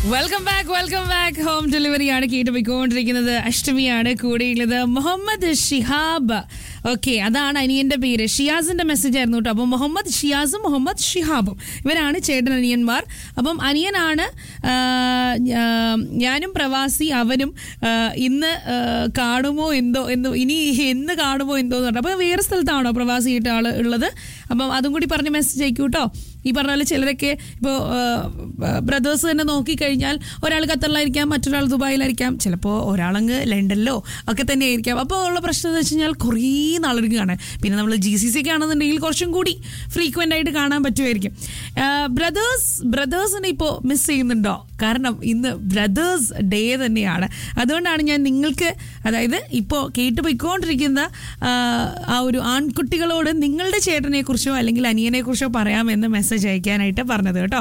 welcome back welcome back home delivery ആണ് കേട്ട് പോയിക്കൊണ്ടിരിക്കുന്നത് അഷ്ടമിയാണ് കൂടെയുള്ളത് മുഹമ്മദ് ഷിഹാബ് ഓക്കെ അതാണ് അനിയന്റെ പേര് ഷിയാസിന്റെ മെസ്സേജ് ആയിരുന്നു കേട്ടോ അപ്പം മുഹമ്മദ് ഷിയാസും മുഹമ്മദ് ഷിഹാബും ഇവരാണ് ചേട്ടൻ അനിയന്മാർ അപ്പം അനിയനാണ് ആ, ആ, ഞാനും പ്രവാസി അവനും ആ, ഇന്ന് ആ, കാണുമോ എന്തോ എന്തോ ഇനി എന്ന് കാണുമോ എന്തോ എന്ന് പറഞ്ഞു അപ്പോൾ വേറെ സ്ഥലത്താണോ പ്രവാസിയായിട്ട് ആള് ഉള്ളത് അപ്പം അതും കൂടി പറഞ്ഞ് മെസ്സേജ് അയക്കൂ കേട്ടോ ഈ പറഞ്ഞ പോലെ ചിലരൊക്കെ ഇപ്പോൾ ബ്രദേഴ്സ് തന്നെ നോക്കിക്കഴിഞ്ഞാൽ ഒരാൾ ഖത്തറിലായിരിക്കാം മറ്റൊരാൾ ദുബായിലായിരിക്കാം ചിലപ്പോൾ ഒരാളങ്ങ് ലണ്ടനിലോ ഒക്കെ തന്നെ ആയിരിക്കാം അപ്പോൾ ഉള്ള പ്രശ്നം എന്ന് വെച്ച് കഴിഞ്ഞാൽ കുറേ നാളെടുക്കും കാണാൻ പിന്നെ നമ്മൾ ജി സി സി ഒക്കെ ആണെന്നുണ്ടെങ്കിൽ കുറച്ചും കൂടി ഫ്രീക്വൻ്റ് ആയിട്ട് കാണാൻ പറ്റുമായിരിക്കും ബ്രദേഴ്സ് ബ്രദേഴ്സിനെ ഇപ്പോൾ മിസ് ചെയ്യുന്നുണ്ടോ കാരണം ഇന്ന് ബ്രദേഴ്സ് ഡേ തന്നെയാണ് അതുകൊണ്ടാണ് ഞാൻ നിങ്ങൾക്ക് അതായത് ഇപ്പോൾ കേട്ട് പോയിക്കൊണ്ടിരിക്കുന്ന ആ, ആ ഒരു ആൺകുട്ടികളോട് നിങ്ങളുടെ ചേട്ടനെ കുറിച്ചോ അല്ലെങ്കിൽ അനിയനെ കുറിച്ചോ പറയാമെന്ന് മെസ്സേജ് അയക്കാനായിട്ട് പറഞ്ഞത് കേട്ടോ